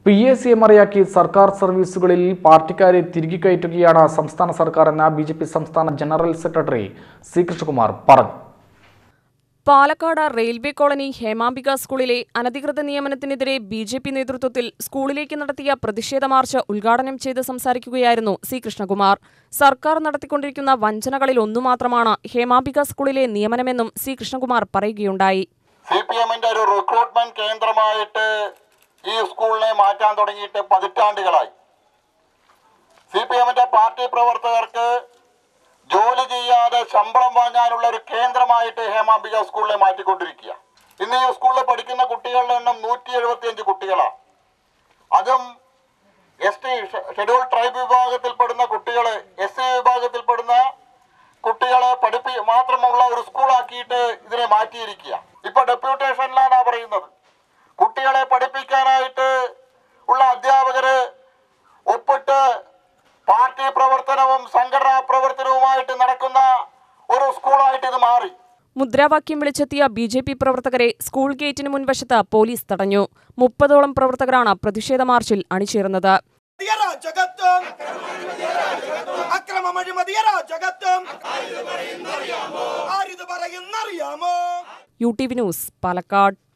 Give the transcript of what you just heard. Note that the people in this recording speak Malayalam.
പി എ സിയെ മറിയാക്കി സർക്കാർ സർവീസുകളിൽ പാർട്ടിക്കാരെ തിരികെ കയറ്റുകയാണ് സംസ്ഥാന സർക്കാർ എന്ന ബി ജെ പി സംസ്ഥാന ജനറൽ സെക്രട്ടറി സി കൃഷ്ണകുമാർ പറഞ്ഞു പാലക്കാട് റെയിൽവേ കോളനി ഹേമാംബിക സ്കൂളിലെ അനധികൃത നിയമനത്തിനെതിരെ ബി ജെ പി നേതൃത്വത്തിൽ സ്കൂളിലേക്ക് നടത്തിയ പ്രതിഷേധ മാർച്ച് ഉദ്ഘാടനം ചെയ്ത് സംസാരിക്കുകയായിരുന്നു സി കൃഷ്ണകുമാർ സർക്കാർ നടത്തിക്കൊണ്ടിരിക്കുന്ന വഞ്ചനകളിൽ ഒന്നു മാത്രമാണ് ഹേമാംബിക സ്കൂളിലെ നിയമനമെന്നും സി കൃഷ്ണകുമാർ പറയുകയുണ്ടായി സി പി എമ്മിന്റെ ഒരു റിക്രൂട്ട്മെന്റ് കേന്ദ്രമായിട്ട് ഈ സ്കൂളിനെ മാറ്റാൻ തുടങ്ങിയിട്ട് പതിറ്റാണ്ടുകളായി സി പി എമ്മിന്റെ പാർട്ടി പ്രവർത്തകർക്ക് ജോലി ചെയ്യാതെ ശമ്പളം വാങ്ങാനുള്ള ഒരു കേന്ദ്രമായിട്ട് ഹേമാംബിക സ്കൂളിനെ മാറ്റിക്കൊണ്ടിരിക്കുക ഇന്ന് ഈ സ്കൂളിൽ പഠിക്കുന്ന കുട്ടികളുടെ എണ്ണം നൂറ്റി എഴുപത്തിയഞ്ച് കുട്ടികളാണ് അതും എസ് ടി ഷെഡ്യൂൾ ട്രൈബ് വിഭാഗത്തിൽപ്പെടുന്ന കുട്ടികളെ എസ് സി വിഭാഗത്തിൽപ്പെടുന്ന കുട്ടികളെ പഠിപ്പി മാത്രമുള്ള ഒരു സ്കൂളാക്കിയിട്ട് ഇതിനെ മാറ്റിയിരിക്കുക ഇപ്പൊ ഡെപ്യൂട്ടേഷനിലാണ് പറയുന്നത് കുട്ടികളെ പഠിപ്പിക്കാനായിട്ട് ഉള്ള അധ്യാപകര് ഒപ്പിട്ട് പാർട്ടി പ്രവർത്തനവും സംഘടനാ പ്രവർത്തനവുമായിട്ട് നടക്കുന്ന ഒരു സ്കൂളായിട്ട് ഇത് മാറി മുദ്രാവാക്യം വിളിച്ചെത്തിയ ബി ജെ പി പ്രവർത്തകരെ സ്കൂൾ ഗേറ്റിന് മുൻവശത്ത് പോലീസ് തടഞ്ഞു മുപ്പതോളം പ്രവർത്തകരാണ് പ്രതിഷേധ മാർച്ചിൽ അണിചേർന്നത് ജഗത്തും അക്രമം അഴിമതിയരാ ജഗത്തും ആരിത് പറയുന്നറിയാമോ U T V news Palakkad